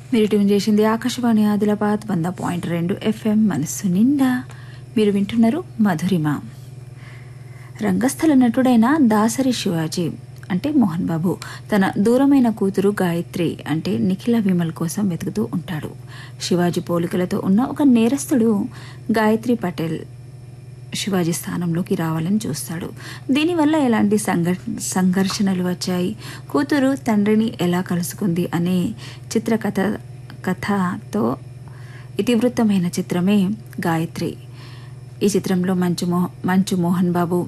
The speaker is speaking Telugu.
మీరు ట్యూన్ చేసింది ఆకాశవాణి ఆదిలాబాద్ వంద పాయింట్ రెండు ఎఫ్ఎం మనస్సు నిండా మీరు వింటున్నారు మధురిమ రంగస్థల నటుడైన దాసరి శివాజీ అంటే మోహన్ బాబు తన దూరమైన కూతురు గాయత్రి అంటే నిఖిల విమల్ కోసం వెతుకుతూ ఉంటాడు శివాజీ పోలికలతో ఉన్న ఒక నేరస్తుడు గాయత్రి పటేల్ శివాజీ స్థానంలోకి రావాలని చూస్తాడు దీనివల్ల ఎలాంటి సంఘర్ సంఘర్షణలు వచ్చాయి కూతురు తండ్రిని ఎలా కలుసుకుంది అనే చిత్రకథ కథతో ఇతివృత్తమైన చిత్రమే గాయత్రి ఈ చిత్రంలో మంచు మో మంచు మోహన్ బాబు